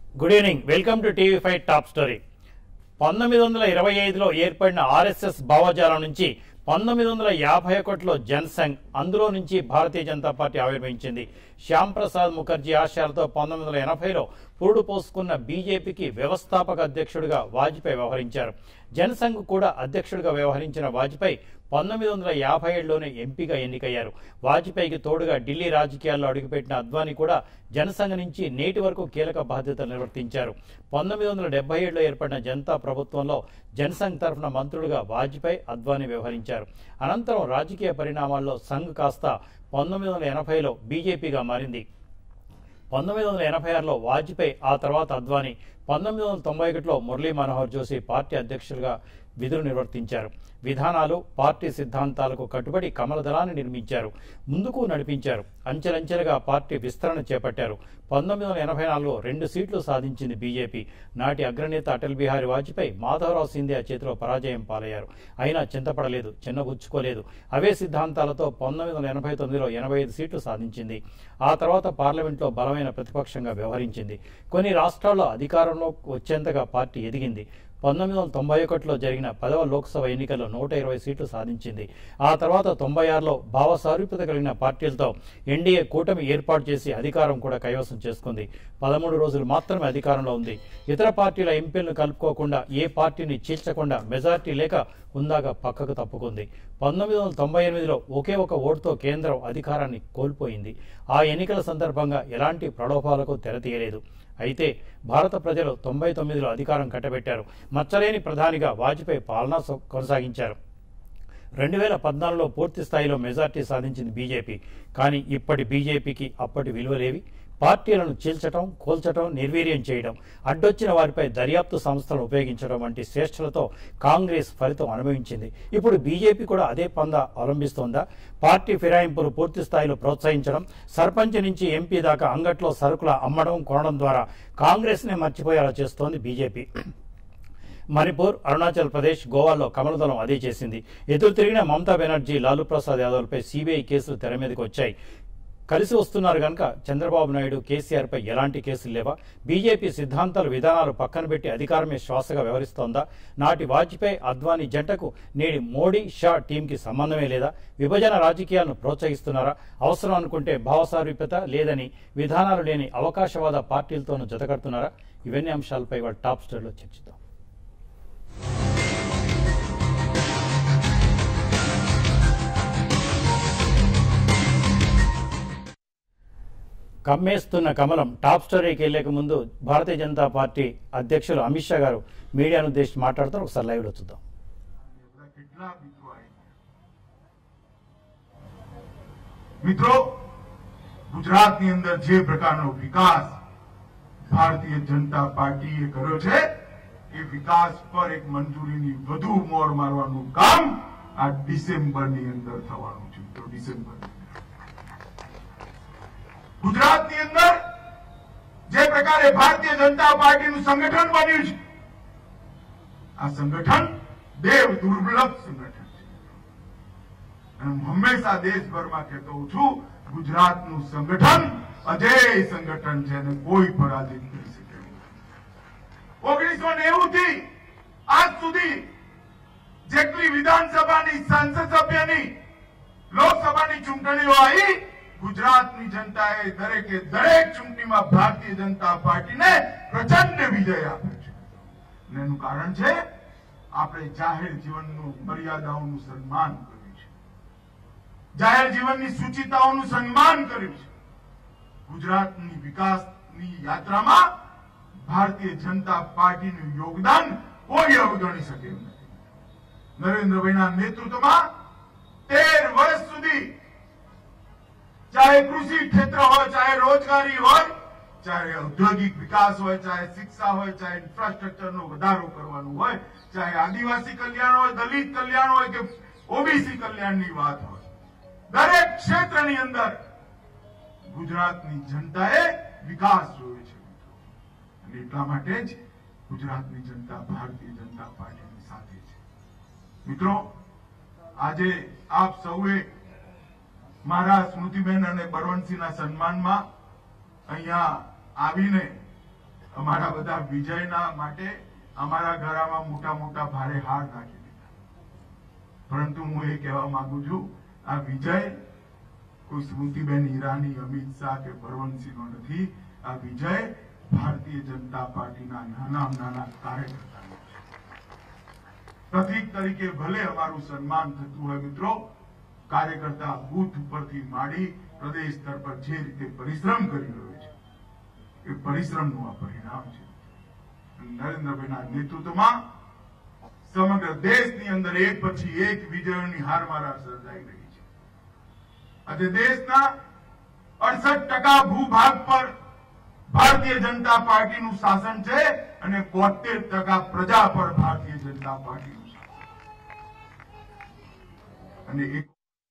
Good evening welcome to TV five top story పంతొమ్మిది వందల ఇరవై ఐదులో ఏర్పడిన ఆర్ఎస్ఎస్ భావజాలం నుంచి పంతొమ్మిది వందల యాభై ఒకటిలో జనసంఘ్ అందులో నుంచి భారతీయ జనతా పార్టీ ఆవిర్భవించింది శ్యామ్ ప్రసాద్ ముఖర్జీ ఆశయాలతో పంతొమ్మిది వందల ఎనభైలో పురుడు పోసుకున్న బీజేపీకి వ్యవస్థాపక అధ్యక్షుడిగా వాజ్పేయి వ్యవహరించారు జనసంఘ్ కూడా అధ్యక్షుడిగా వ్యవహరించిన వాజ్పేయి పంతొమ్మిది వందల యాభై ఏడులోనే ఎంపీగా ఎన్నికయ్యారు వాజ్పేయికి తోడుగా ఢిల్లీ రాజకీయాల్లో అడుగుపెట్టిన అద్వానీ కూడా జనసంఘ నుంచి నేటి వరకు కీలక బాధ్యతలు నిర్వర్తించారు పంతొమ్మిది వందల డెబ్బై ఏడులో ఏర్పడిన జనతా ప్రభుత్వంలో జనసంఘ్ తరఫున మంత్రులుగా వాజ్పేయి అద్వానీ వ్యవహరించారు అనంతరం రాజకీయ పరిణామాల్లో సంఘ్ కాస్త పంతొమ్మిది వందల ఎనభైలో బీజేపీగా మారింది పంతొమ్మిది వందల ఎనభై ఆరులో వాజ్పేయి ఆ తర్వాత అద్వానీ పంతొమ్మిది వందల తొంభై ఒకటిలో మురళీ మనోహర్ జోషి పార్టీ అధ్యక్షులుగా విధులు నిర్వర్తించారు విధానాలు పార్టీ సిద్ధాంతాలకు కట్టుబడి కమలదళాన్ని నిర్మించారు ముందుకు నడిపించారు అంచెలంచెలుగా పార్టీ విస్తరణ చేపట్టారు పంతొమ్మిది వందల ఎనభై నాలుగులో రెండు సీట్లు సాధించింది బీజేపీ నాటి అగ్రనేత అటల్ బిహారీ వాజ్పేయి మాధవరావు సింధియా చేతిలో పరాజయం పాలయ్యారు అయినా చింతపడలేదు చిన్నబుచ్చుకోలేదు అవే సిద్ధాంతాలతో పంతొమ్మిది వందల ఎనభై తొమ్మిదిలో ఎనభై ఐదు సీట్లు సాధించింది ఆ తర్వాత పార్లమెంట్లో బలమైన ప్రతిపక్షంగా వ్యవహరించింది కొన్ని రాష్ట్రాల్లో అధికారంలో వచ్చేంతగా పార్టీ ఎదిగింది పంతొమ్మిది వందల తొంభై ఒకటిలో జరిగిన పదవ లోక్సభ ఎన్నికల్లో నూట ఇరవై సీట్లు సాధించింది ఆ తర్వాత తొంభై ఆరులో భావ సారూప్యత కలిగిన పార్టీలతో ఎన్డీఏ కూటమి ఏర్పాటు చేసి అధికారం కూడా కైవసం చేసుకుంది పదమూడు రోజులు మాత్రమే అధికారంలో ఉంది ఇతర పార్టీల ఎంపీలను కలుపుకోకుండా ఏ పార్టీని చీల్చకుండా మెజార్టీ లేక ఉందాగా పక్కకు తప్పుకుంది పంతొమ్మిది వందల తొంభై ఎనిమిదిలో ఒకే ఒక ఓటుతో కేంద్రం అధికారాన్ని కోల్పోయింది ఆ ఎన్నికల సందర్భంగా ఎలాంటి ప్రలోభాలకు తెరతీయలేదు అయితే భారత ప్రజలు తొంభై తొమ్మిదిలో అధికారం కట్టబెట్టారు మచ్చలేని ప్రధానిగా వాజ్పేయి పాలన సొ- కొనసాగించారు రెండు వేల పద్నాలుగులో పూర్తి స్థాయిలో మెజార్టీ సాధించింది బీజేపీ కానీ ఇప్పటి బీజేపీకి అప్పటి విలువలేవి పార్టీలను చీల్చటం కోల్చటం నిర్వీర్యం చేయడం అడ్డొచ్చిన వారిపై దర్యాప్తు సంస్థలను ఉపయోగించడం వంటి శ్రేష్ఠలతో కాంగ్రెస్ ఫలితం అనుభవించింది ఇప్పుడు బీజేపీ కూడా అదే పంద అవలంబిస్తోందా పార్టీ ఫిరాయింపులు పూర్తి స్థాయిలో ప్రోత్సహించడం సర్పంచ్ నుంచి ఎంపీ దాకా అంగట్లో సరుకుల అమ్మడం కొనడం ద్వారా కాంగ్రెస్నే మర్చిపోయేలా చేస్తోంది బీజేపీ మణిపూర్ అరుణాచల్ ప్రదేశ్ గోవాలో కమలదళం అదే చేసింది ఎదురు తిరిగిన మమతా బెనర్జీ లాలూ ప్రసాద్ యాదవ్లపై సిబిఐ కేసులు తెర మీదకి వచ్చాయి కలిసి వస్తున్నారు కనుక చంద్రబాబు నాయుడు కేసీఆర్ పై ఎలాంటి కేసులు లేవా బీజేపీ సిద్ధాంతాలు విధానాలు పక్కన పెట్టి అధికారమే శ్వాసగా వ్యవహరిస్తోందా నాటి వాజ్పేయి అద్వానీ జంటకు నేడి మోడీ షా టీంకి సంబంధమే లేదా విభజన రాజకీయాలను ప్రోత్సహిస్తున్నారా అవసరం అనుకుంటే భావసారూప్యత లేదని విధానాలు లేని అవకాశవాద పార్టీలతోనూ జతకడుతున్నారా ఇవన్నీ అంశాలపై వాళ్ళ టాప్ స్టోరీలో చర్చిద్దాం కమ్మేస్తున్న కమలం టాప్ స్టోరీకి వెళ్లేక ముందు భారతీయ జనతా పార్టీ అధ్యక్షులు అమిత్ షా గారు మీడియాను ఉద్దేశించి మాట్లాడతారు ఒకసారి లైవ్ లో చూద్దాం બધા કેટલા મિત્રો આવી મિત્રો ગુજરાતની અંદર જે પ્રકારનો વિકાસ ભારતીય જનતા પાર્ટીએ કર્યો છે એ વિકાસ પર એક મંજૂરીની વધુ મોર મારવાનું કામ આ ડિસેમ્બરની અંદર થવાનું છે મિત્રો ડિસેમ્બર ગુજરાતની અંદર જે પ્રકારે ભારતીય જનતા પાર્ટીનું સંગઠન બન્યું છે આ સંગઠન દેવ દુર્લભ સંગઠન છે અને હું હંમેશા દેશભરમાં કહેતો હોઉં છું ગુજરાતનું સંગઠન અજેય સંગઠન છે અને કોઈ પરાજિત કરી શકે એવું નથી. ઓગણીસો નેવું થી આજ સુધી જેટલી વિધાનસભાની સાંસદ સભ્યની લોકસભાની ચૂંટણીઓ આવી ગુજરાતની જનતાએ દરેકે દરેક ચૂંટણીમાં ભારતીય જનતા પાર્ટીને પ્રચંડ વિજય આપ્યો છે અને એનું કારણ છે આપણે જાહેર જીવનનું મર્યાદાઓનું સન્માન કર્યું છે જાહેર જીવનની સૂચિતાઓનું સન્માન કર્યું છે ગુજરાતની વિકાસની યાત્રામાં ભારતીય જનતા પાર્ટીનું યોગદાન કોઈ અવગણી શકે એમ નથી નરેન્દ્રભાઈના નેતૃત્વમાં તેર વર્ષ સુધી ચાહે કૃષિ ક્ષેત્ર હોય ચાહે રોજગારી હોય ચાહે ઔદ્યોગિક વિકાસ હોય ચાહે શિક્ષા હોય ચાહે ઇન્ફ્રાસ્ટ્રક્ચરનો વધારો કરવાનું હોય ચાહે આદિવાસી કલ્યાણ હોય દલિત કલ્યાણ હોય કે ઓબીસી કલ્યાણની વાત હોય દરેક ક્ષેત્રની અંદર ગુજરાતની જનતાએ વિકાસ જોયો છે મિત્રો અને એટલા માટે જ ગુજરાતની જનતા ભારતીય જનતા પાર્ટીની સાથે છે મિત્રો આજે આપ સૌએ મારા સ્મૃતિબેન અને બળવંતસિંહના સન્માનમાં અહીંયા આવીને અમારા બધા વિજયના માટે અમારા ઘરમાં મોટા મોટા ભારે હાર નાખી દીધા પરંતુ હું એ કહેવા માંગુ છું આ વિજય કોઈ સ્મૃતિબેન ઈરાની અમિત શાહ કે બળવંતસિંહનો નથી આ વિજય ભારતીય જનતા પાર્ટીના નાના નાના કાર્યકર્તાનો છે પ્રતીક તરીકે ભલે અમારું સન્માન થતું હોય મિત્રો કાર્યકર્તા બૂથ ઉપરથી માંડી પ્રદેશ સ્તર પર જે રીતે પરિશ્રમ કરી રહ્યો છે એ પરિશ્રમનું આ પરિણામ છે નરેન્દ્રભાઈના નેતૃત્વમાં સમગ્ર દેશની અંદર એક પછી એક વિજયોની હારમારા સર્જાઈ રહી છે આજે દેશના અડસઠ ટકા ભૂભાગ પર ભારતીય જનતા પાર્ટીનું શાસન છે અને બોતેર ટકા પ્રજા પર ભારતીય જનતા પાર્ટીનું શાસન અને એક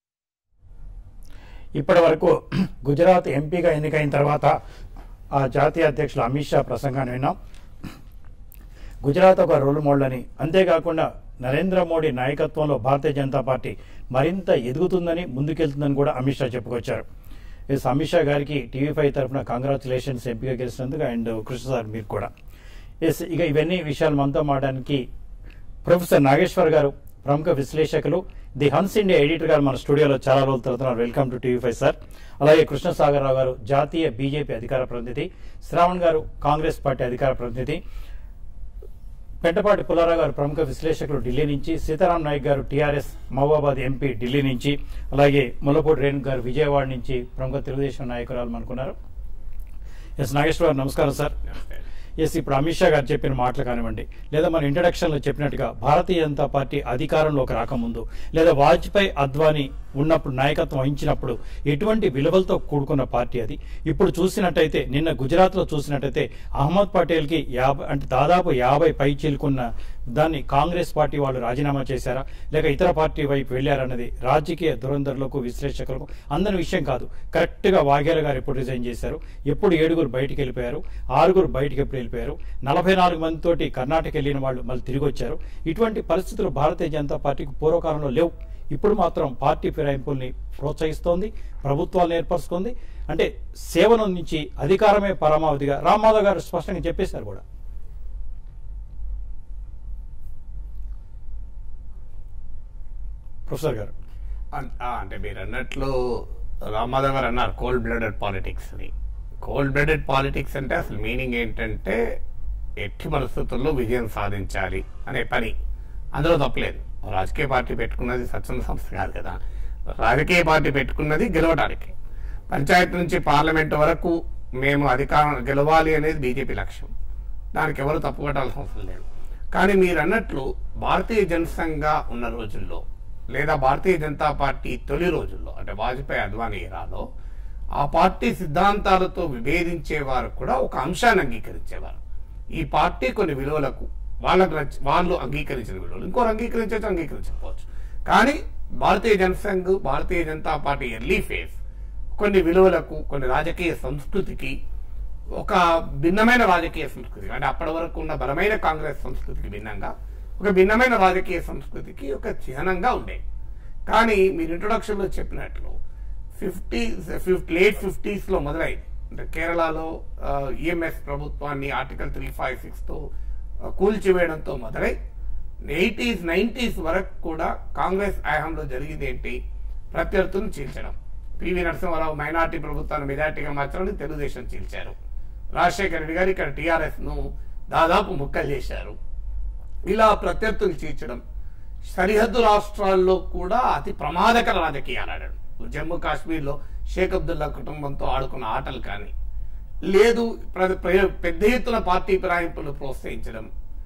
ఇప్పటి వరకు గుజరాత్ ఎంపీగా ఎన్నికైన తర్వాత ఆ జాతీయ అధ్యక్షులు అమిత్ షా ప్రసంగాన్ని విన్నాం గుజరాత్ ఒక రోల్ మోడల్ అని అంతేకాకుండా నరేంద్ర మోడీ నాయకత్వంలో భారతీయ జనతా పార్టీ మరింత ఎదుగుతుందని ముందుకెళ్తుందని కూడా అమిత్ షా చెప్పుకొచ్చారు ఎస్ అమిత్ షా గారికి టీవీ ఫైవ్ తరఫున కంగ్రాచులేషన్స్ ఎంపీగా గెలిచినందుకు అండ్ కృష్ణ సార్ మీరు కూడా ఎస్ ఇక ఇవన్నీ విషయాలు మనతో మాట్లాడడానికి ప్రొఫెసర్ నాగేశ్వర్ గారు ప్రముఖ విశ్లేషకులు ది హన్స్ ఇండియా ఎడిటర్ గారు మన స్టూడియోలో చాలా రోజుల తర్వాత welcome to TV five sir అలాగే కృష్ణసాగర్ రావు గారు జాతీయ బీజేపీ అధికార ప్రతినిధి శ్రావణ్ గారు కాంగ్రెస్ పార్టీ అధికార ప్రతినిధి పెంటపాటి పుల్లారావు గారు ప్రముఖ విశ్లేషకులు ఢిల్లీ నుంచి సీతారాం నాయక్ గారు టీఆర్ఎస్ మహబూబాబాద్ ఎంపీ ఢిల్లీ నుంచి అలాగే ముల్లపూడి రేణు గారు విజయవాడ నుంచి ప్రముఖ తెలుగుదేశం నాయకురాలు అనుకున్నారు ఎస్ నాగేశ్వర గారు నమస్కారం సార్ ఎస్ ఇప్పుడు అమిత్ షా గారు చెప్పిన మాటలు కానివ్వండి లేదా మన ఇంట్రడక్షన్ లో చెప్పినట్టుగా భారతీయ జనతా పార్టీ అధికారంలోకి రాకముందు లేదా వాజ్పేయి అద్వానీ ఉన్నప్పుడు నాయకత్వం వహించినప్పుడు ఎటువంటి విలువలతో కూడుకున్న పార్టీ అది ఇప్పుడు చూసినట్టయితే నిన్న గుజరాత్ లో చూసినట్టయితే అహ్మద్ పటేల్ కి యాభై అంటే దాదాపు యాభై పై చీలుకున్న దాన్ని కాంగ్రెస్ పార్టీ వాళ్ళు రాజీనామా చేశారా లేక ఇతర పార్టీ వైపు వెళ్లారన్నది రాజకీయ దురంధరులకు విశ్లేషకులకు అందరి విషయం కాదు కరెక్ట్ గా వాఘేల గారు ఎప్పుడు రిజైన్ చేశారు ఎప్పుడు ఏడుగురు బయటికి వెళ్ళిపోయారు ఆరుగురు బయటికి ఎప్పుడు వెళ్ళిపోయారు నలభై నాలుగు మంది తోటి కర్ణాటక వెళ్ళిన వాళ్ళు మళ్ళీ తిరిగి వచ్చారు ఇటువంటి పరిస్థితులు భారతీయ జనతా పార్టీకి పూర్వకాలంలో లేవు ఇప్పుడు మాత్రం పార్టీ ఫిరాయింపుల్ని ప్రోత్సహిస్తోంది ప్రభుత్వాలను ఏర్పరుస్తోంది అంటే సేవను నుంచి అధికారమే పరమావధిగా రామ్మాధవ్ గారు స్పష్టంగా చెప్పేశారు కూడా ప్రొఫెసర్ గారు అన్- ఆ, అంటే మీరు అన్నట్లు రామాధవ్ గారు అన్నారు కోల్డ్ బ్లడెడ్ పాలిటిక్స్ అని కోల్డ్ బ్లడెడ్ పాలిటిక్స్ అంటే అసలు మీనింగ్ ఏంటంటే ఎట్టి పరిస్థితుల్లో విజయం సాధించాలి అనే పని అందులో తప్పలేదు రాజకీయ పార్టీ పెట్టుకున్నది స్వచ్ఛంద సంస్థ కాదు కదా రాజకీయ పార్టీ పెట్టుకున్నది గెలవడానికి పంచాయతీ నుంచి పార్లమెంట్ వరకు మేము అధికారం గెలవాలి అనేది బీజేపీ లక్ష్యం దానికి ఎవరు తప్పుపట్టాల్సిన అవసరం లేదు కానీ మీరు అన్నట్లు భారతీయ జనసంఘ ఉన్న రోజుల్లో లేదా భారతీయ జనతా పార్టీ తొలి రోజుల్లో అంటే వాజ్పేయి అద్వానీ ఎరాలో ఆ పార్టీ సిద్ధాంతాలతో విభేదించేవారు కూడా ఒక అంశాన్ని అంగీకరించేవారు ఈ పార్టీ కొన్ని విలువలకు వాళ్ళకు నచ్చ- వాళ్ళు అంగీకరించిన విలువలు ఇంకోరు అంగీకరించవచ్చు అంగీకరించకపోవచ్చు కానీ Bharatiya Jana Sangh Bharatiya Janata party early phase కొన్ని విలువలకు కొన్ని రాజకీయ సంస్కృతికి ఒక భిన్నమైన రాజకీయ సంస్కృతి అంటే అప్పటి వరకు ఉన్న బలమైన కాంగ్రెస్ సంస్కృతికి భిన్నంగా ఒక భిన్నమైన రాజకీయ సంస్కృతికి ఒక చిహ్నంగా ఉండేది కానీ మీరు ఇంట్రొడక్షన్ లో చెప్పినట్లు ఫిఫ్టీ ఫిఫ్టీ లేట్ ఫిఫ్టీస్ లో మొదలైంది అంటే కేరళలో ఈఎంఎస్ ప్రభుత్వాన్ని ఆర్టికల్ త్రీ ఫైవ్ సిక్స్ తో ఆ, కూల్చివేయడంతో మొదలై ఎయిటీస్ నైన్టీస్ వరకు కూడా కాంగ్రెస్ హయాంలో జరిగింది ఏంటి ప్రత్యర్థులను చీల్చడం పివి నరసింహారావు మైనార్టీ ప్రభుత్వాన్ని మెజార్టీగా మార్చడానికి తెలుగుదేశం చీల్చారు రాజశేఖర రెడ్డి గారు ఇక్కడ టీఆర్ఎస్ ను దాదాపు ముక్కలు చేశారు ఇలా ప్రత్యర్థులు చీల్చడం సరిహద్దు రాష్ట్రాల్లో కూడా అతి ప్రమాదకర రాజకీయాలు ఆడాడు జమ్మూ కాశ్మీర్లో షేక్ అబ్దుల్లా కుటుంబంతో ఆడుకున్న ఆటలు కానీ లేదు ప్ర- ప్ర- పెద్ద ఎత్తున పార్టీ ఫిరాయింపులు ప్రోత్సహించడం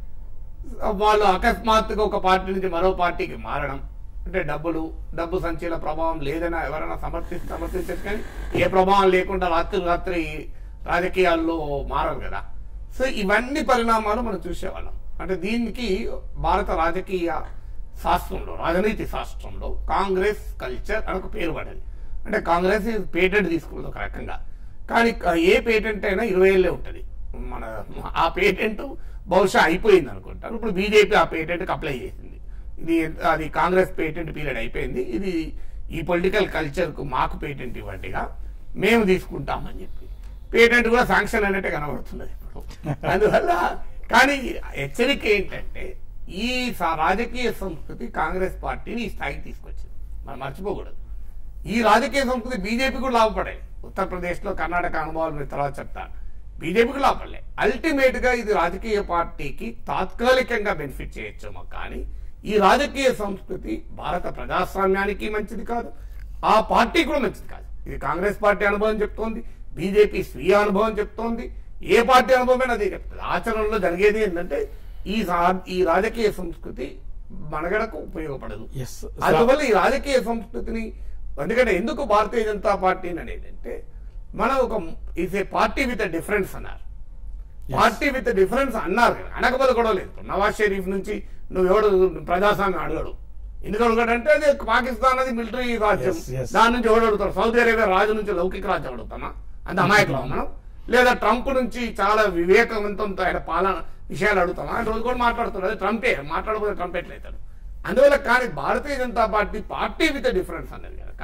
వాళ్ళు అకస్మాత్తుగా ఒక పార్టీ నుంచి మరో పార్టీకి మారడం అంటే డబ్బులు డబ్బు సంచీల ప్రభావం లేదని ఎవరైనా సమర్థి సమర్థించచ్చు కానీ ఏ ప్రభావం లేకుండా రాత్రి రాత్రి రాజకీయాల్లో మారరు కదా సో ఇవన్నీ పరిణామాలు మనం చూసేవాళ్ళం అంటే దీనికి భారత రాజకీయ శాస్త్రంలో రాజనీతి శాస్త్రంలో కాంగ్రెస్ కల్చర్ అని ఒక పేరు పడింది అంటే కాంగ్రెస్ పేటెంట్ తీసుకున్నది ఒక రకంగా కానీ ఏ పేటెంట్ అయినా ఇరవై ఏళ్ళే ఉంటుంది మన ఆ పేటెంట్ బహుశా అయిపోయింది అనుకుంటారు ఇప్పుడు బీజేపీ ఆ పేటెంట్కి అప్లై చేసింది ఇది అది కాంగ్రెస్ పేటెంట్ పీరియడ్ అయిపోయింది ఇది ఈ పొలిటికల్ కల్చర్కు మాకు పేటెంట్ ఇవ్వండిగా మేము తీసుకుంటామని చెప్పి పేటెంట్ కూడా శాంక్షన్ అయినట్టే కనబడుతున్నది ఇప్పుడు అందువల్ల కానీ హెచ్చరిక ఏంటంటే ఈ సా- రాజకీయ సంస్కృతి కాంగ్రెస్ పార్టీని ఈ స్థాయికి తీసుకొచ్చింది మనం మర్చిపోకూడదు ఈ రాజకీయ సంస్కృతి బీజేపీ కూడా లాభపడాయి ఉత్తరప్రదేశ్లో కర్ణాటక అనుభవాలు మీరు తర్వాత చెప్తాను బీజేపీకి లాభపడలే అల్టిమేట్ గా ఇది రాజకీయ పార్టీకి తాత్కాలికంగా బెనిఫిట్ చేయొచ్చేమో కానీ ఈ రాజకీయ సంస్కృతి భారత ప్రజాస్వామ్యానికి మంచిది కాదు ఆ పార్టీ కూడా మంచిది కాదు ఇది కాంగ్రెస్ పార్టీ అనుభవం చెప్తోంది బీజేపీ స్వీయ అనుభవం చెప్తోంది ఏ పార్టీ అనుభవమైనా అదే చెప్తుంది ఆచరణలో జరిగేది ఏంటంటే ఈ సా- ఈ రాజకీయ సంస్కృతి మనగడకు ఉపయోగపడదు Yes. అందువల్ల ఈ రాజకీయ సంస్కృతిని ఎందుకంటే ఎందుకు భారతీయ జనతా పార్టీ అనేది అంటే మనం ఒక is a party with difference అన్నారు పార్టీ విత్ డిఫరెన్స్ అన్నారు కదా అనకపోతే కూడా లేదు నవాజ్ షరీఫ్ నుంచి నువ్వు ఎవడు ప్రజాస్వామ్యం అడగడు ఎందుకు అడగడంటే అది పాకిస్తాన్ అది మిలిటరీ రాజ్యం Yes, yes. దాని నుంచి ఎవడు అడుగుతాడు సౌదీ అరేబియా రాజు నుంచి లౌకిక రాజ్యం అడుగుతామా అంత అమాయకులం మనం లేదా ట్రంప్ నుంచి చాలా వివేకవంతంతో ఆయన పాలన విషయాలు అడుగుతామా ఆయన రోజు కూడా మాట్లాడుతున్నాడు అది ట్రంపే మాట్లాడకపోతే ట్రంప్ ఎట్లయితాడు అందువల్ల కానీ Bharatiya Janata party party with difference అన్నది కనుక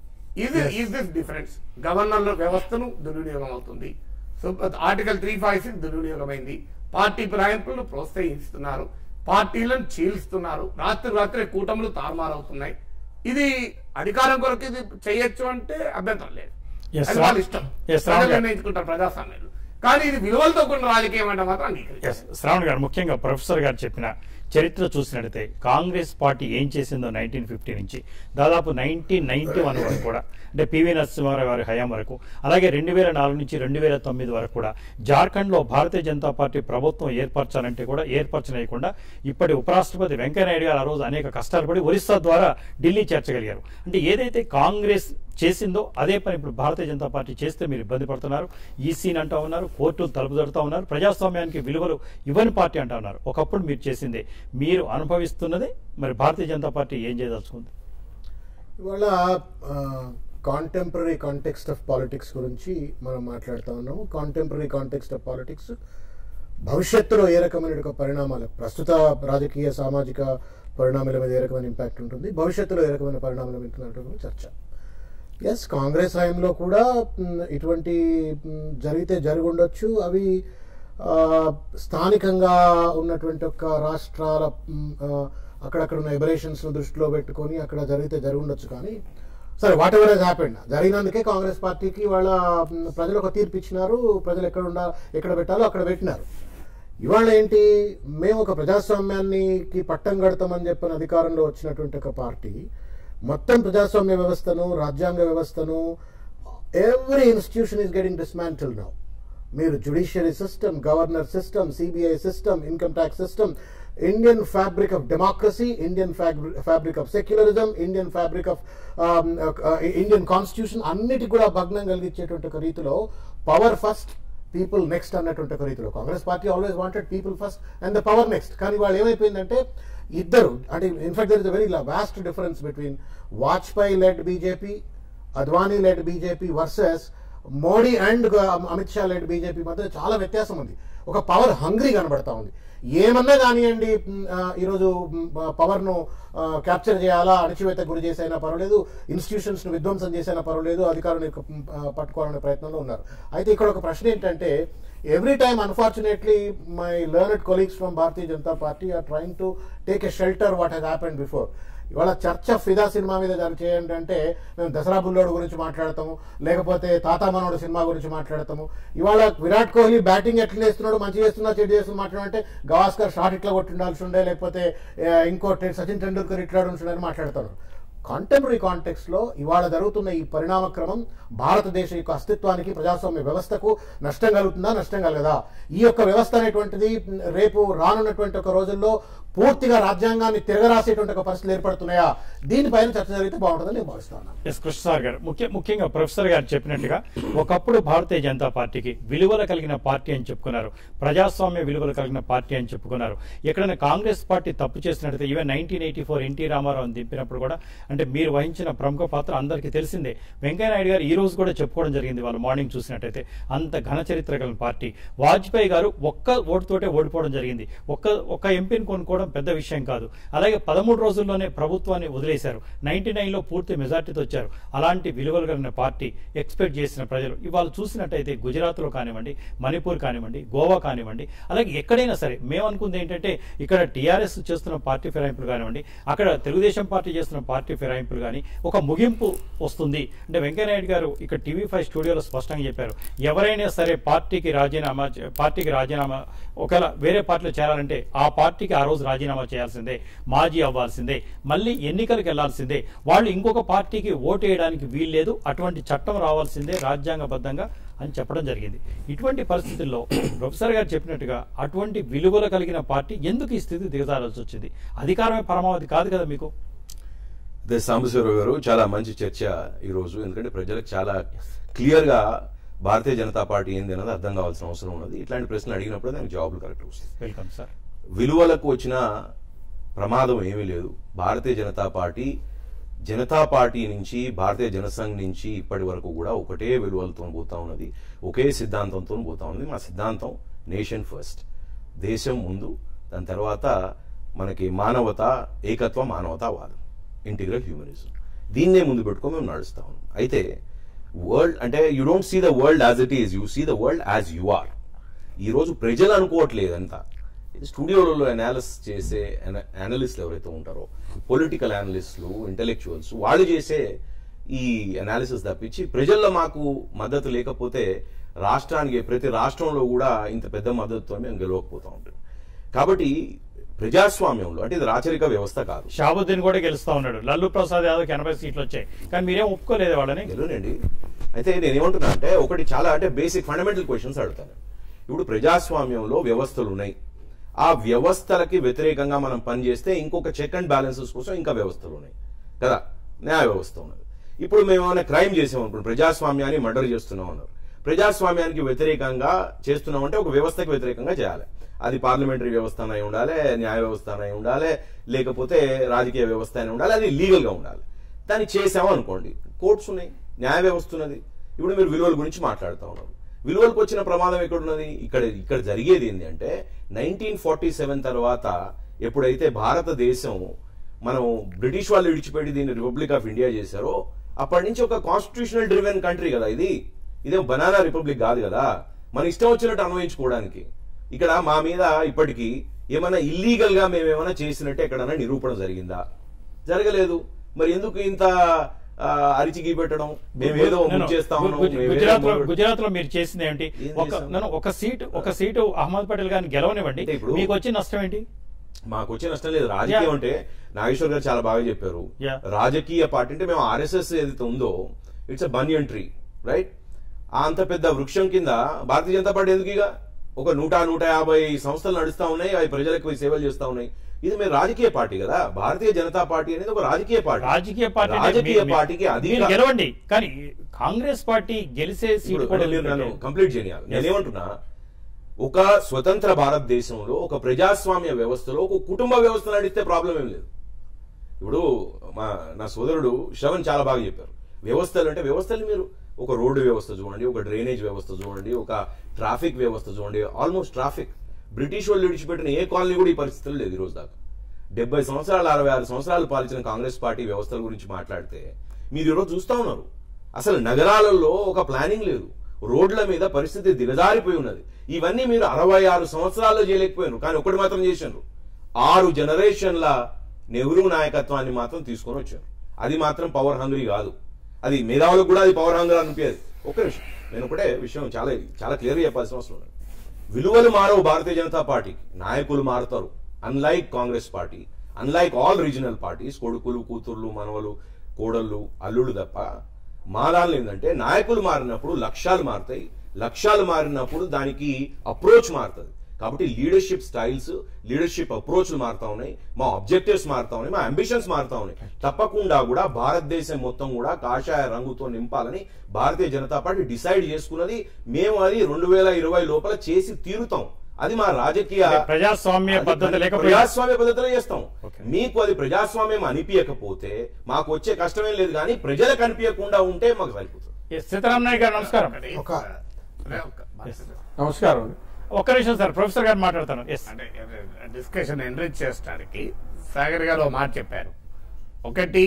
ఇది ఈజ్ దిస్ డిఫరెన్స్ గవర్నర్ వ్యవస్థను దుర్వినియోగం అవుతుంది so article three five six దుర్వినియోగమైంది పార్టీ ఫిరాయింపులను ప్రోత్సహిస్తున్నారు పార్టీలను చీల్స్తున్నారు రాత్రి రాత్రి కూటములు తారుమారవుతున్నాయి ఇది అధికారం కొరకు ఇది చేయొచ్చు అంటే అభ్యంతరం లేదు Yes, అది sir. వాళ్ళ ఇష్టం Yes, sir. ప్రజలు నిర్ణయించుకుంటారు ప్రజాస్వామ్యంలో కానీ ఇది విలువలతో కూడిన రాజకీయం అంటే మాత్రం ఎస్ అంగీకరించారు శ్రావణ్ గారు ముఖ్యంగా ప్రొఫెసర్ గారు చెప్పిన చరిత్ర చూసినట్లయితే కాంగ్రెస్ పార్టీ ఏం చేసిందో నైన్టీన్ ఫిఫ్టీ నుంచి దాదాపు నైన్టీన్ నైన్టీ వన్ వరకు కూడా అంటే పివి నరసింహారావు గారి హయాం వరకు అలాగే రెండు వేల నాలుగు నుంచి రెండు వేల తొమ్మిది వరకు కూడా జార్ఖండ్లో భారతీయ జనతా పార్టీ ప్రభుత్వం ఏర్పరచాలంటే కూడా ఏర్పరచలేకుండా ఇప్పటి ఉపరాష్ట్రపతి వెంకయ్యనాయుడు గారు ఆ రోజు అనేక కష్టాలు పడి ఒరిస్సా ద్వారా ఢిల్లీ చేర్చగలిగారు అంటే ఏదైతే కాంగ్రెస్ చేసిందో అదే పని ఇప్పుడు భారతీయ జనతా పార్టీ చేస్తే మీరు ఇబ్బంది పడుతున్నారు ఈసీని అంటా ఉన్నారు కోర్టులు తలుపు తడుతూ ఉన్నారు ప్రజాస్వామ్యానికి విలువలు ఇవ్వని పార్టీ అంటా ఉన్నారు ఒకప్పుడు మీరు చేసిందే మీరు అనుభవిస్తున్నదే మరి భారతీయ జనతా పార్టీ ఏం చేయదలుచుకుంది ఇవాళ కాంటెంపరీ కాంటెక్స్ట్ ఆఫ్ పాలిటిక్స్ గురించి మనం మాట్లాడుతూ ఉన్నాము కాంటెంపరీ కాంటెక్స్ట్ ఆఫ్ పాలిటిక్స్ భవిష్యత్తులో ఏ రకమైన ఒక పరిణామాలు ప్రస్తుత రాజకీయ సామాజిక పరిణామాల మీద ఏ రకమైన ఇంపాక్ట్ ఉంటుంది భవిష్యత్తులో ఏ రకమైన పరిణామాలు ఉంటున్నటువంటి చర్చ ఎస్ కాంగ్రెస్ హయాంలో కూడా మ్, ఇటువంటి మ్, జరిగితే జరిగి ఉండొచ్చు అవి ఆ, స్థానికంగా ఉన్నటువంటి ఒక రాష్ట్రాల మ్, ఆ, అక్కడక్కడ ఉన్న ఎబరేషన్స్ దృష్టిలో పెట్టుకొని అక్కడ జరిగితే జరిగి ఉండొచ్చు కానీ సరే వాట్ ఎవర్ హెస్ హ్యాపెండ్ జరిగినందుకే కాంగ్రెస్ పార్టీకి వాళ్ళ మ్, ప్రజలు ఒక తీర్పు ఇచ్చినారు ప్రజలు ఎక్కడ ఉండాలి ఎక్కడ పెట్టాలో అక్కడ పెట్టినారు ఇవాళ ఏంటి మేము ఒక ప్రజాస్వామ్యానికి పట్టం కడతామని చెప్పిన అధికారంలో వచ్చినటువంటి ఒక పార్టీ మొత్తం ప్రజాస్వామ్య వ్యవస్థను రాజ్యాంగ వ్యవస్థను every institution is getting dismantle now మీరు judiciary system governor system CBI system income tax system Indian fabric of democracy Indian fabric of secularism Indian fabric of Indian constitution అన్నిటి కూడా భగ్నం కలిగించేటువంటి ఒక రీతిలో పవర్ ఫస్ట్ పీపుల్ నెక్స్ట్ అన్నటువంటి ఒక రీతిలో Congress party always wanted people first and the power next కానీ వాళ్ళు ఏమైపోయిందంటే ఇద్దరు అంటే in fact there is a very vast difference between Vajpayee led BJP Advani led BJP versus Modi and Amit Shah led BJP మధ్య చాలా వ్యత్యాసం ఉంది ఒక పవర్ హంగ్రీ కనబడతా ఉంది ఏమన్నా కానివ్వండి మ్, ఆ, ఈరోజు పవర్ ను క్యాప్చర్ చేయాలా అణచివేత గురి చేసైనా పర్వాలేదు ఇన్స్టిట్యూషన్స్ ను విధ్వంసం చేసైనా పర్వాలేదు అధికారులను పట్టుకోవాలనే ప్రయత్నంలో ఉన్నారు అయితే ఇక్కడ ఒక ప్రశ్న ఏంటంటే every time unfortunately my learned colleagues from Bharatiya Janata party are trying to take a shelter what has happened before ఇవాళ చర్చ ఫిదా సినిమా మీద జరి- చేయండి అంటే మేము దసరా బుల్లోడు గురించి మాట్లాడతాము లేకపోతే తాత మనోడు సినిమా గురించి మాట్లాడతాము ఇవాళ విరాట్ కోహ్లీ బ్యాటింగ్ ఎట్లా చేస్తున్నాడు మంచి చేస్తున్నా చెడు చేస్తున్నా మాట్లాడంటే గవాస్కర్ షాట్ ఇట్లా కొట్టిండాల్సి ఉండే లేకపోతే ఆ, ఇంకో టె- సచిన్ టెండూల్కర్ ఇట్లా ఉంటుండే మాట్లాడతారు కాంటెంపరీ కాంటెక్స్ట్ లో ఇవాళ జరుగుతున్న ఈ పరిణామ క్రమం భారతదేశ యొక్క అస్తిత్వానికి ప్రజాస్వామ్య వ్యవస్థకు నష్టం కలుగుతుందా నష్టం కలగదా ఈ యొక్క వ్యవస్థ అనేటువంటిది మ్, రేపు రానున్నటువంటి ఒక రోజుల్లో పూర్తిగా రాజ్యాంగాన్ని తిరగరాసేటువంటి ఒక పరిస్థితులు ఏర్పడుతున్నాయా దీనిపైన చర్చ జరిగితే బాగుంటుందని నేను భావిస్తున్నాను ఎస్ కృష్ణసార్ గారు ముఖ్య ముఖ్యంగా ప్రొఫెసర్ గారు చెప్పినట్టుగా ఒకప్పుడు భారతీయ జనతా పార్టీకి విలువలు కలిగిన పార్టీ అని చెప్పుకున్నారు ప్రజాస్వామ్య విలువలు కలిగిన పార్టీ అని చెప్పుకున్నారు ఎక్కడైనా కాంగ్రెస్ పార్టీ తప్పు చేసినట్టయితే even nineteen eighty four NT Rama Rao దింపినప్పుడు కూడా అంటే మీరు వహించిన ప్రముఖ పాత్ర అందరికీ తెలిసిందే వెంకయ్యనాయుడు గారు ఈ రోజు కూడా చెప్పుకోవడం జరిగింది వాళ్ళు మార్నింగ్ చూసినట్టయితే అంత ఘన చరిత్ర కలిగిన పార్టీ వాజ్పేయి గారు ఒక్క ఓటుతోటే ఓడిపోవడం జరిగింది ఒక్క ఒక్క ఎంపీని కొనుక్కోవడం పెద్ద విషయం కాదు అలాగే పదమూడు రోజుల్లోనే ప్రభుత్వాన్ని వదిలేశారు నైన్టీ నైన్లో పూర్తి మెజార్టీతో వచ్చారు అలాంటి విలువలు కలిగిన పార్టీ ఎక్స్పెక్ట్ చేసిన ప్రజలు ఇవాళ చూసినట్టయితే గుజరాత్లో కానివ్వండి మణిపూర్ కానివ్వండి గోవా కానివ్వండి అలాగే ఎక్కడైనా సరే మేము అనుకుంది ఏంటంటే ఇక్కడ టీఆర్ఎస్ చేస్తున్న పార్టీ ఫిరాయింపులు కానివ్వండి అక్కడ తెలుగుదేశం పార్టీ చేస్తున్న పార్టీ ఫిరాయింపులు కానీ ఒక ముగింపు వస్తుంది అంటే వెంకయ్యనాయుడు గారు ఇక్కడ టీవీ ఫైవ్ స్టూడియోలో స్పష్టంగా చెప్పారు ఎవరైనా సరే పార్టీకి రాజీనామా చే- పార్టీకి రాజీనామా ఒకవేళ వేరే పార్టీలో చేరాలంటే ఆ పార్టీకి ఆ రోజు రాజీనామా చేయాల్సిందే మాజీ అవ్వాల్సిందే మళ్ళీ ఎన్నికలకు వెళ్లాల్సిందే వాళ్ళు ఇంకొక పార్టీకి ఓటు వేయడానికి వీల్లేదు అటువంటి చట్టం రావాల్సిందే రాజ్యాంగబద్ధంగా అని చెప్పడం జరిగింది ఇటువంటి పరిస్థితుల్లో ప్రొఫెసర్ గారు చెప్పినట్టుగా అటువంటి విలువలు కలిగిన పార్టీ ఎందుకు ఈ స్థితి దిగజారాల్సి వచ్చింది అధికారమే పరమావధి కాదు కదా మీకు అదే సాంబశివరావు గారు చాలా మంచి చర్చ ఈ రోజు ఎందుకంటే ప్రజలకు చాలా క్లియర్ గా భారతీయ జనతా పార్టీ ఏంది అన్నది అర్థం కావాల్సిన అవసరం ఉన్నది ఇట్లాంటి ప్రశ్నలు అడిగినప్పుడు దానికి జవాబులు కరెక్ట్ వస్తాయి వెల్కమ్ సార్ విలువలకు వచ్చిన ప్రమాదం ఏమీ లేదు భారతీయ జనతా పార్టీ జనతా పార్టీ నుంచి భారతీయ జనసంఘ్ నుంచి ఇప్పటి వరకు కూడా ఒకటే విలువలతో పోతా ఉన్నది ఒకే సిద్ధాంతంతో పోతా ఉన్నది మా సిద్ధాంతం నేషన్ ఫస్ట్ దేశం ముందు దాని తర్వాత మనకి మానవత ఏకత్వ మానవతావాదం ఇంటిగ్రల్ హ్యూమనిజం దీన్నే ముందు పెట్టుకొని మేము నడుస్తా ఉన్నాం అయితే వరల్డ్ అంటే you don't see the world as it is you see the world as you are ఈ రోజు ప్రజలు అనుకోవట్లేదు అంతా ఇది స్టూడియోలలో అనాలిసిస్ చేసే అనలిస్ట్లు ఎవరైతే ఉంటారో పొలిటికల్ అనలిస్టులు ఇంటెలెక్చువల్స్ వాళ్ళు చేసే ఈ అనాలిసిస్ తప్పించి ప్రజల్లో మాకు మద్దతు లేకపోతే రాష్ట్రానికి ప్రతి రాష్ట్రంలో కూడా ఇంత పెద్ద మద్దతుతో మేము గెలవకపోతూ ఉంటాం కాబట్టి ప్రజాస్వామ్యంలో అంటే ఇది రాచరిక వ్యవస్థ కాదు షాబుద్దీన్ కూడా గెలుస్తా ఉన్నాడు లల్లు ప్రసాద్ యాదవ్కి ఎనభై సీట్లు వచ్చాయి కానీ మీరేం ఒప్పుకోలేదు వాళ్ళని గెలవనండి అయితే నేను ఏమంటున్నా అంటే ఒకటి చాలా అంటే బేసిక్ ఫండమెంటల్ క్వశ్చన్స్ అడుగుతాను ఇప్పుడు ప్రజాస్వామ్యంలో వ్యవస్థలు ఉన్నాయి ఆ వ్యవస్థలకి వ్యతిరేకంగా మనం పనిచేస్తే ఇంకొక చెక్ అండ్ బ్యాలెన్సెస్ కోసం ఇంకా వ్యవస్థలు ఉన్నాయి కదా న్యాయ వ్యవస్థ ఉన్నది ఇప్పుడు మేము ఏమైనా క్రైమ్ చేసాం అనుకోండి ప్రజాస్వామ్యాన్ని మర్డర్ చేస్తున్నాం అన్నారు ప్రజాస్వామ్యానికి వ్యతిరేకంగా చేస్తున్నామంటే ఒక వ్యవస్థకి వ్యతిరేకంగా చేయాలి అది పార్లమెంటరీ వ్యవస్థ అయి ఉండాలి న్యాయ వ్యవస్థ అయి ఉండాలి లేకపోతే రాజకీయ వ్యవస్థ అని ఉండాలి అది లీగల్ గా ఉండాలి దాన్ని చేసాము అనుకోండి కోర్ట్స్ ఉన్నాయి న్యాయ వ్యవస్థ ఉన్నది ఇప్పుడు మీరు విలువల గురించి మాట్లాడుతూ ఉన్నారు విలువలకు వచ్చిన ప్రమాదం ఎక్కడున్నది ఇక్కడ ఇక్కడ జరిగేది ఏంటి అంటే నైన్టీన్ ఫార్టీ సెవెన్ తర్వాత ఎప్పుడైతే భారతదేశం మనం బ్రిటిష్ వాళ్ళు విడిచిపెట్టి దీన్ని రిపబ్లిక్ ఆఫ్ ఇండియా చేశారో అప్పటి నుంచి ఒక కాన్స్టిట్యూషనల్ డ్రివెన్ కంట్రీ కదా ఇది ఇదేం బనానా రిపబ్లిక్ కాదు కదా మన ఇష్టం వచ్చినట్టు అన్వయించుకోవడానికి ఇక్కడ మా మీద ఇప్పటికీ ఏమైనా ఇల్లీగల్ గా మేమేమైనా చేసినట్టు ఎక్కడైనా నిరూపణ జరిగిందా జరగలేదు మరి ఎందుకు ఇంత ఆ, అరిచిగి పెట్టడం మేమేదో నేను చేస్తా ఉన్నాం గుజ- మేమేదో గుజరాత్ లో మొదలు- గుజరాత్ లో మీరు చేసింది ఏంటి ఏం ఒక చేశాం? నేను ఒక సీట్ ఒక సీటు అహ్మద్ పటేల్ గారిని గెలవనివ్వండి అంటే ఇప్పుడు- మీకు వచ్చే నష్టం ఏంటి మాకు వచ్చే నష్టం లేదు రాజకీయం Yeah. అంటే నాగేశ్వర్ గారు చాలా బాగా చెప్పారు Yeah. రాజకీయ పార్టీ అంటే మేము ఆర్ఎస్ఎస్ ఏదైతే ఉందో it's a banyan tree right అంత పెద్ద వృక్షం కింద భారతీయ జనతా పార్టీ ఎందుకు ఇక ఒక నూట నూట యాభై సంస్థలు నడుస్తా ఉన్నాయి అవి ప్రజలకు సేవలు చేస్తా ఉన్నాయి ఇది మీరు రాజకీయ పార్టీ కదా భారతీయ జనతా పార్టీ అనేది ఒక రాజకీయ పార్టీ రాజకీయ పార్టీ అంటే రాజకీయ మీ- మీ- పార్టీకి మీరు అధిక గెలవండి కానీ కాంగ్రెస్ పార్టీ గెలిసే సీట్ ఇప్పుడు కూడా అంటే మీరు నన్ను ఎందుకంటే- కంప్లీట్ చేయాలి నేనేమంటున్నా ఒక స్వతంత్ర భారతదేశంలో ఒక ప్రజాస్వామ్య వ్యవస్థలో ఒక కుటుంబ వ్యవస్థ నడిస్తే ప్రాబ్లం ఏం లేదు ఇప్పుడు మా నా సోదరుడు శ్రవణ్ చాలా బాగా చెప్పారు వ్యవస్థలు అంటే వ్యవస్థలు మీరు ఒక రోడ్డు వ్యవస్థ చూడండి ఒక డ్రైనేజ్ వ్యవస్థ చూడండి ఒక ట్రాఫిక్ వ్యవస్థ చూడండి ఆల్మోస్ట్ ట్రాఫిక్ బ్రిటిష్ వాళ్ళు విడిచిపెట్టిన ఏ కాలనీ కూడా ఈ పరిస్థితులు లేదు ఈ రోజు దాకా డెబ్బై సంవత్సరాలు అరవై ఆరు సంవత్సరాలు పాలించిన కాంగ్రెస్ పార్టీ వ్యవస్థల గురించి మాట్లాడితే మీరు ఈరోజు చూస్తా ఉన్నారు అసలు నగరాలలో ఒక ప్లానింగ్ లేదు రోడ్ల మీద పరిస్థితి దిగజారిపోయి ఉన్నది ఇవన్నీ మీరు అరవై ఆరు సంవత్సరాల్లో చేయలేకపోయినారు కానీ ఒకటి మాత్రం చేశారు ఆరు జనరేషన్ల నెహ్రూ నాయకత్వాన్ని మాత్రం తీసుకొని వచ్చారు అది మాత్రం పవర్ హంగ్రీ కాదు అది మేధావులకు కూడా అది పవర్ హంగ్రీ అనిపించదు ఒక్క నిమిషం నేను ఒకటే విషయం చాలా చాలా క్లియర్గా చెప్పాల్సిన అవసరం ఉంది విలువలు మారవు భారతీయ జనతా పార్టీకి నాయకులు మారుతారు unlike Congress party unlike all regional parties కొడుకులు కూతుర్లు మనవలు కోడళ్ళు అల్లుళ్ళు తప్ప మా దానిలో ఏంటంటే నాయకులు మారినప్పుడు లక్ష్యాలు మారుతాయి లక్ష్యాలు మారినప్పుడు దానికి అప్రోచ్ మారుతుంది కాబట్టి లీడర్షిప్ స్టైల్స్ లీడర్షిప్ అప్రోచ్లు మారుతా ఉన్నాయి మా ఆబ్జెక్టివ్స్ మారుతా ఉన్నాయి మా అంబిషన్స్ మారుతా ఉన్నాయి తప్పకుండా కూడా భారతదేశం మొత్తం కూడా కాషాయ రంగుతో నింపాలని భారతీయ జనతా పార్టీ డిసైడ్ చేసుకున్నది మేము అది రెండు వేల ఇరవై లోపల చేసి తీరుతాం అది మా రాజకీయ అంటే ప్రజాస్వామ్య అది పద్ధతి మన లేకపోయినా- ప్రజాస్వామ్య పద్ధతిలో చేస్తాం ఓకే. మీకు అది ప్రజాస్వామ్యం అనిపించకపోతే మాకు వచ్చే కష్టమేం లేదు కానీ ప్రజలకు అనిపించకుండా ఉంటే మాకు సరిపోతుంది ఎస్, సీతారాం నాయక్ గారు నమస్కారం ఒక- అదే ఒక- నమస్కారం ఒక్క నిమిషం సార్ ప్రొఫెసర్ గారు మాట్లాడతాను ఎస్ అంటే డిస్కషన్ ఎన్రిచ్ చేయడానికి సాగర్ గారు ఒక మాట చెప్పారు ఒకటి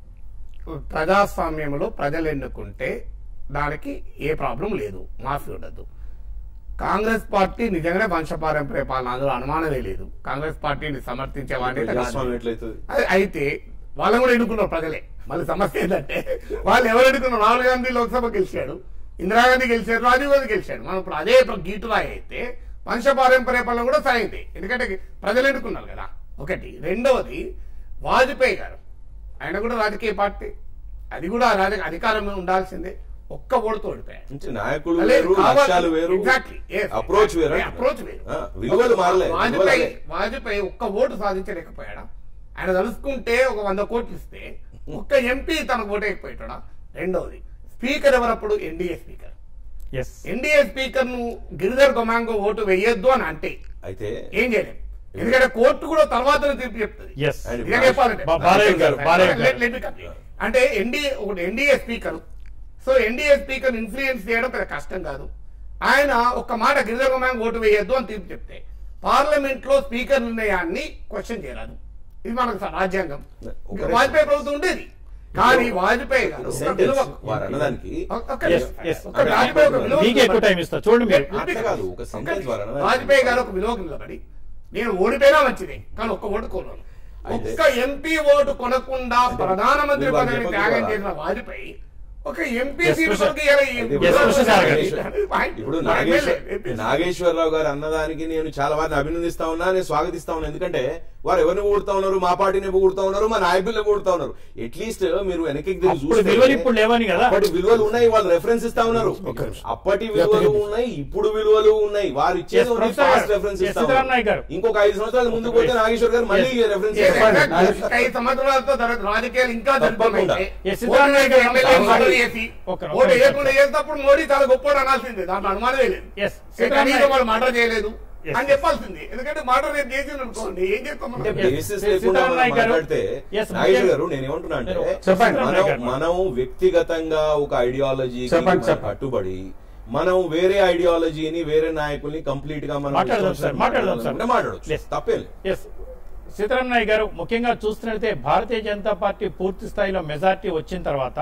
ప్రజాస్వామ్యంలో ప్రజలు ఎన్నుకుంటే దానికి ఏ ప్రాబ్లం లేదు మాఫీ ఉండదు కాంగ్రెస్ పార్టీ నిజంగానే వంశపారంపర్య పాలన అందులో అనుమానమే లేదు కాంగ్రెస్ పార్టీని సమర్థించే వాడిని ప్రజాస్వామ్యం ఎట్లయితుంది అది అయితే వాళ్ళని కూడా ఎన్నుకున్నారు ప్రజలే మళ్ళీ సమస్య ఏంటంటే వాళ్ళు ఎవరు ఎన్నుకున్నారు రాహుల్ గాంధీ లోక్సభ గెలిచాడు ఇందిరాగాంధీ గెలిచారు రాజీవ్ గాంధీ గెలిచాడు మనం ఇప్పుడు అదే గీటురాయి అయితే వంశ పారంపర్య పాలన కూడా సాగింది ఎందుకంటే ప్రజలు ఎన్నుకున్నారు కదా ఒకటి రెండవది వాజ్పేయి గారు ఆయన కూడా రాజకీయ పార్టీ అది కూడా రాజకీయ అధికారం ఉండాల్సిందే ఒక్క ఓటుతో ఓడిపోయాడు అంటే నాయకులు లేదు, వేరు కావాలి. లక్ష్యాలు వేరు Exactly, yes. అప్రోచ్ వేరు Yeah, approach వేరు. ఆ, విలువలు మారలే విలువలు వాజ్పేయి అదే. వాజ్పేయి ఒక్క ఓటు సాధించలేకపోయాడా ఆయన తలుసుకుంటే ఒక వంద కోట్లు ఇస్తే ఒక్క ఎంపీ తనకు ఓటేయకపోయాడా రెండవది స్పీకర్ ఎవరప్పుడు NDA speaker yes NDA speaker ను గిరిధర్ గొమాంగో ఓటు వేయొద్దు అని అంటే అయితే ఏం చేయలేం ఎందుకంటే కోర్టు కూడా తర్వాత తీర్పు చెప్తుంది ఎస్ And ఇదే చెప్పాలంటే. బా- బాలయ్య గారు, బాలయ్య గారు. Let- let me complete. అంటే ఎన్డీఏ ఒకటి NDA speaker so NDA speaker influence చేయడం పెద్ద కష్టం కాదు ఆయన ఒక్క మాట గిరిజన మ్యాంగ్ ఓటు వేయొద్దు అని తీర్పు చెప్తే పార్లమెంట్ లో స్పీకర్ నిర్ణయాన్ని క్వశ్చన్ చేయరాదు ఇది మనకు స- రాజ్యాంగం ఒక వాజ్పేయి ప్రభుత్వం ఉండేది కానీ వాజ్పేయి గారు ఒక సెంటెన్స్ విలువ- వారు అన్నదానికి ఒక్క- ఒక్క Yes, నిమిషం. yes. ఒక్క వాజ్పేయి ఒక విలువ మీకే ఎక్కువ టైం ఇస్తా చూడండి మీరు అట్లా కాదు, ఒక sentence ద్వారా అన్నదానికి. వాజ్పేయి గారు ఒక విలువకు నిలబడి నేను ఓడిపోయినా మంచిదే కానీ ఒక్క ఓటు కొన్నాను అయితే- ఒక్క ఎంపీ ఓటు కొనకుండా ప్రధానమంత్రి మీరు వాళ్ళు పదవిని చెప్పొద్దు త్యాగం కదా. చేసిన వాజ్పేయి ఒక ఎంపీ Yes, సీటు Krishna. కొరకు ఇలా ఈ అయితే Yes, ఇప్పుడు Krishna సార్ గారు. నాగేశ్వర- ఇప్పుడు మా నాగేశ్వర ఎమ్మెల్యే, ఎంపీ. నాగేశ్వరరావు గారు అన్నదానికి నేను చాలా వారిని అభినందిస్తా ఉన్నా నేను స్వాగతిస్తా ఉన్నా ఎందుకంటే వారు ఎవరిని పొగుడుతా ఉన్నారు మా పార్టీని పొగుడుతా ఉన్నారు మా నాయకుల్ని పొగుడుతా ఉన్నారు అట్లీస్ట్ మీరు వెనక్కి తిరిగి అప్పుడు చూస్తే విలువలు ఇప్పుడు లేవని కదా అప్పటి విలువలు ఉన్నాయి వాళ్ళు రెఫరెన్స్ ఇస్తా ఉన్నారు అప్పటి విలువలు ఉన్నాయి ఇప్పుడు విలువలు ఉన్నాయి వారు Yes, ఇచ్చేది Professor ఫాస్ట్ గారు. రెఫరెన్స్ Yes, ఇస్తా సీతారాం ఉన్నారు. నాయక్ గారు. ఇంకొక ఐదు సంవత్సరాల ముందుకు పోతే నాగేశ్వర్ గారు మళ్ళీ రెఫరెన్స్ Yes, ఇస్తారు. exactly. ఐదు సంవత్సరాలతో తర్వాత రాజకీయాలు ఇంకా తప్పకుండా. జరుగుతున్నాయి. Yes, సిద్ధరామయ్య ఓటు గారు ఎమ్మెల్యే నమస్కారం. మర్డర్ చేసి, ఒక నిమిషం. ఓటు వేయకుండా చేసినప్పుడు మోడీ చాలా గొప్పవాడు అనాల్సిందే దాంట్లో అనుమానమే లేదు Yes, ఏ సిద్ధరామయ్య కనీసం వాళ్ళు మర్డర్ చేయలేదు Yes, అని yes. చెప్పాల్సింది ఎందుకంటే మర్డర్ రేపు చేసింది అనుకోండి ఏం చేస్తాం మనం? అంటే Yes, బేసిస్ yes, లేకుండా మనం సీతారాం గారు. మాట్లాడితే Yes, నాగేశ్వర్ ముఖ్యం- గారు నేను ఏమంటున్నా అంటే నేను- చెప్పండి. మనం గారు. మనం వ్యక్తిగతంగా ఒక ఐడియాలజీ చెప్పండి, చెప్పండి. కట్టుబడి మనం వేరే ఐడియాలజీని వేరే నాయకుల్ని కంప్లీట్ గా మనం మాట్లాడదాం సార్, మాట్లాడదాం సార్. అంటే మాట్లాడొచ్చు Yes. తప్పేం లేదు. ఎస్ సీతారాం నాయక్ గారు ముఖ్యంగా చూస్తున్నట్లయితే భారతీయ జనతా పార్టీ పూర్తి స్థాయిలో మెజార్టీ వచ్చిన తర్వాత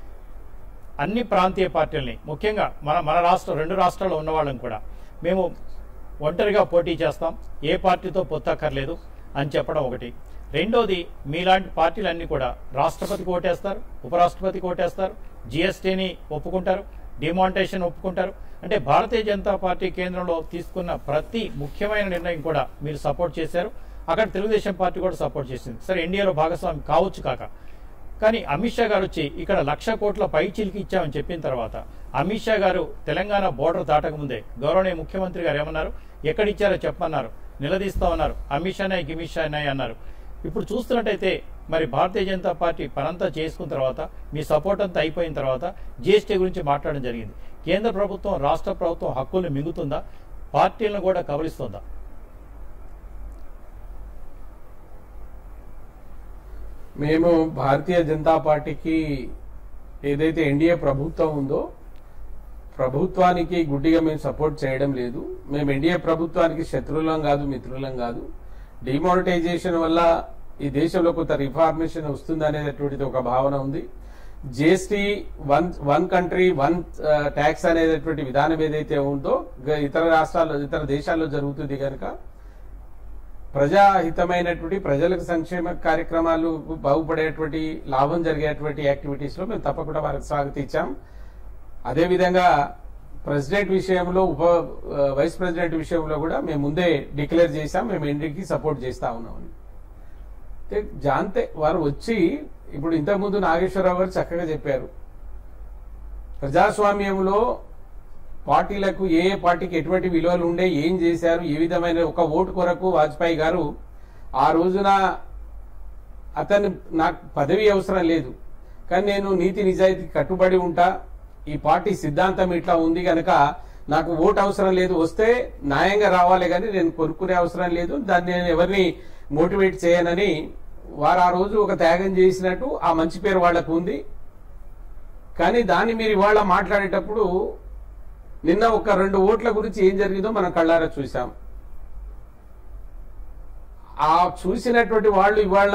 అన్ని ప్రాంతీయ పార్టీలని ముఖ్యంగా మన మన రాష్ట్రం రెండు రాష్ట్రాల్లో ఉన్న వాళ్ళని కూడా మేము ఒంటరిగా పోటీ చేస్తాం ఏ పార్టీతో పొత్తక్కర్లేదు అని చెప్పడం ఒకటి రెండోది మీలాంటి పార్టీలన్నీ కూడా రాష్ట్రపతికి ఓటేస్తారు ఉపరాష్ట్రపతికి ఓటేస్తారు జిఎస్టీని ఒప్పుకుంటారు డిమానిటేషన్ ఒప్పుకుంటారు అంటే భారతీయ జనతా పార్టీ కేంద్రంలో తీసుకున్న ప్రతి ముఖ్యమైన నిర్ణయం కూడా మీరు సపోర్ట్ చేశారు అక్కడ తెలుగుదేశం పార్టీ కూడా సపోర్ట్ చేసింది సరే ఎన్డీఏలో భాగస్వామి కావచ్చు కాక కానీ అమిత్ షా గారు వచ్చి ఇక్కడ లక్ష కోట్ల పై చిలికి ఇచ్చామని చెప్పిన తర్వాత అమిత్ షా గారు తెలంగాణ బోర్డర్ దాటకముందే గౌరవనీయ ముఖ్యమంత్రి గారు ఏమన్నారు ఎక్కడిచ్చారో చెప్పన్నారు నిలదీస్తామన్నారు అమిత్ షా నాయ్ గిమిత్ షా నాయ్ అన్నారు ఇప్పుడు చూస్తున్నట్టయితే మరి భారతీయ జనతా పార్టీ పనంతా చేసుకున్న తర్వాత మీ సపోర్ట్ అంతా అయిపోయిన తర్వాత జీఎస్టీ గురించి మాట్లాడడం జరిగింది కేంద్ర ప్రభుత్వం రాష్ట్ర ప్రభుత్వం హక్కుల్ని మింగుతుందా పార్టీలను కూడా కబలిస్తుందా మేము భారతీయ జనతా పార్టీకి ఏదైతే ఎన్డీఏ ప్రభుత్వం ఉందో ప్రభుత్వానికి గుడ్డిగా మేము సపోర్ట్ చేయడం లేదు మేము ఎన్డీఏ ప్రభుత్వానికి శత్రువులం కాదు మిత్రులం కాదు డిమానిటైజేషన్ వల్ల ఈ దేశంలో కొంత రిఫార్మేషన్ వస్తుంది అనేటటువంటిది ఒక భావన ఉంది GST one one country one tax అనేటటువంటి విధానం ఏదైతే ఉందో గ- ఇతర రాష్ట్రాల్లో ఇతర దేశాల్లో జరుగుతుంది కనుక ప్రజాహితమైనటువంటి ప్రజలకు సంక్షేమ కార్యక్రమాలు బాగుపడేటువంటి లాభం జరిగేటువంటి యాక్టివిటీస్ లో మేము తప్పకుండా వారికి స్వాగతించాం అదేవిధంగా ప్రెసిడెంట్ విషయంలో ఉప ఆ, వైస్ ప్రెసిడెంట్ విషయంలో కూడా మేము ముందే డిక్లేర్ చేశాం మేము ఇంటికి సపోర్ట్ చేస్తా ఉన్నామని అయితే జాంతే వారు వచ్చి ఇప్పుడు ఇంతకుముందు నాగేశ్వరరావు గారు చక్కగా చెప్పారు ప్రజాస్వామ్యంలో పార్టీలకు ఏ ఏ పార్టీకి ఎటువంటి విలువలు ఉండే ఏం చేశారు ఏ విధమైన ఒక ఓటు కొరకు వాజ్పేయి గారు ఆ రోజున అతను నాకు పదవి అవసరం లేదు కానీ నేను నీతి నిజాయితీ కట్టుబడి ఉంటా ఈ పార్టీ సిద్ధాంతం ఇట్లా ఉంది గనక నాకు ఓటు అవసరం లేదు వస్తే న్యాయంగా రావాలి కానీ నేను కొనుక్కునే అవసరం లేదు దాన్ని నేను ఎవరిని మోటివేట్ చేయనని వారు ఆ రోజు ఒక త్యాగం చేసినట్టు ఆ మంచి పేరు వాళ్లకు ఉంది కానీ దాన్ని మీరు ఇవాళ మాట్లాడేటప్పుడు నిన్న ఒక రెండు ఓట్ల గురించి ఏం జరిగిందో మనం కళ్ళారా చూసాం ఆ చూసినటువంటి వాళ్ళు ఇవాళ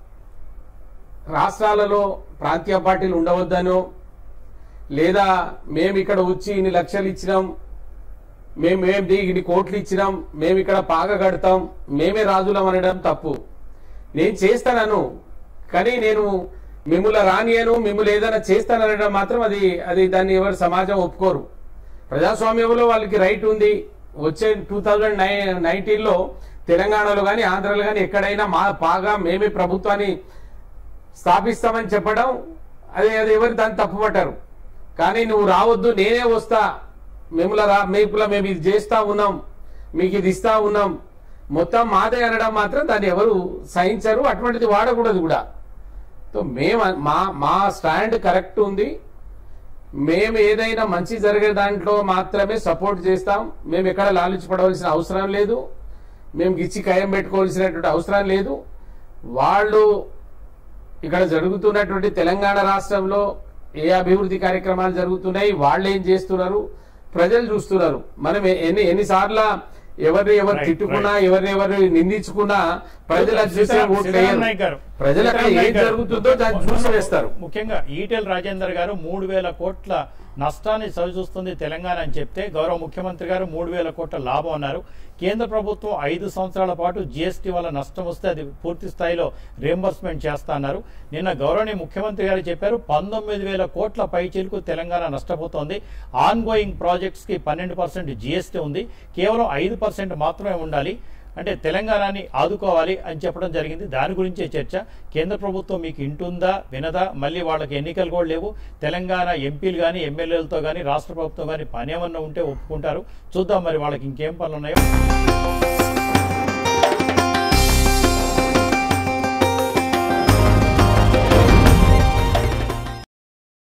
రాష్ట్రాలలో ప్రాంతీయ పార్టీలు ఉండవద్దనో లేదా మేము ఇక్కడ వచ్చి ఇన్ని లక్షలు ఇచ్చినాం మేము మేము దీ- ఇన్ని కోట్లు ఇచ్చినాం మేము ఇక్కడ పాగ కడతాం మేమే రాజులం అనడం తప్పు నేను చేస్తానను కానీ నేను మిమ్మల్ని రానియను మిమ్మల్ని ఏదైనా చేస్తాననడం మాత్రం అది అది దాన్ని ఎవరు సమాజం ఒప్పుకోరు ప్రజాస్వామ్యంలో వాళ్ళకి రైట్ ఉంది వచ్చే టూ థౌజండ్ నైన్టీన్లో తెలంగాణలో కానీ ఆంధ్రలో కానీ ఎక్కడైనా మా పాగా మేమే ప్రభుత్వాన్ని స్థాపిస్తామని చెప్పడం అది అది ఎవరు దాన్ని తప్పుపట్టారు కానీ నువ్వు రావద్దు నేనే వస్తా మిమ్మల్ని రా మీకుల మేము ఇది చేస్తా ఉన్నాం మీకు ఇది ఇస్తా ఉన్నాం మొత్తం మాదే అనడం మాత్రం దాన్ని ఎవరు సహించరు అటువంటిది వాడకూడదు కూడా సో మేము మా మా స్టాండ్ కరెక్ట్ ఉంది మేము ఏదైనా మంచి జరిగే దాంట్లో మాత్రమే సపోర్ట్ చేస్తాం మేము ఎక్కడ లాలించబడవలసిన అవసరం లేదు మేము గిచ్చి కయం పెట్టుకోవాల్సినటువంటి అవసరం లేదు వాళ్ళు ఇక్కడ జరుగుతున్నటువంటి తెలంగాణ రాష్ట్రంలో ఏ అభివృద్ధి కార్యక్రమాలు జరుగుతున్నాయి వాళ్ళు ఏం చేస్తున్నారు ప్రజలు చూస్తున్నారు మనం ఎ- ఎన్ని ఎన్నిసార్లు ఎవరిని ఎవరు Right, తిట్టుకున్నా ఎవరిని ఎవరు నిందించుకున్నా ప్రజలు అది చూసే సీతారాం- ఓట్లు సీతారాం వేయరు. నాయక్ గారు. ప్రజలు అక్కడ సీతారాం ఏం నాయక్ గారు. జరుగుతుందో దాన్ని చూసి వేస్తారు ముఖ్యంగా ఈటెల రాజేందర్ గారు మూడు వేల కోట్ల నష్టాన్ని సరిచూస్తుంది తెలంగాణ అని చెప్తే గౌరవ ముఖ్యమంత్రి గారు మూడు వేల కోట్ల లాభం అన్నారు కేంద్ర ప్రభుత్వం ఐదు సంవత్సరాల పాటు జీఎస్టీ వల్ల నష్టం వస్తే అది పూర్తి స్థాయిలో రియంబర్స్మెంట్ చేస్తా అన్నారు నిన్న గౌరవనీయ ముఖ్యమంత్రి గారు చెప్పారు పంతొమ్మిది వేల కోట్ల పైచీలకు తెలంగాణ నష్టపోతోంది ఆన్ గోయింగ్ ప్రాజెక్ట్స్ కి పన్నెండు పర్సెంట్ జీఎస్టీ ఉంది కేవలం ఐదు పర్సెంట్ మాత్రమే ఉండాలి అంటే తెలంగాణని ఆదుకోవాలి అని చెప్పడం జరిగింది దాని గురించే చర్చ కేంద్ర ప్రభుత్వం మీకు ఇంటుందా వినదా మళ్ళీ వాళ్ళకి ఎన్నికలు కూడా లేవు తెలంగాణ ఎంపీలు కానీ ఎమ్మెల్యేలతో కానీ రాష్ట్ర ప్రభుత్వం కానీ పని ఏమన్నా ఉంటే ఒప్పుకుంటారు చూద్దాం మరి వాళ్ళకి ఇంకేం పనులు ఉన్నాయో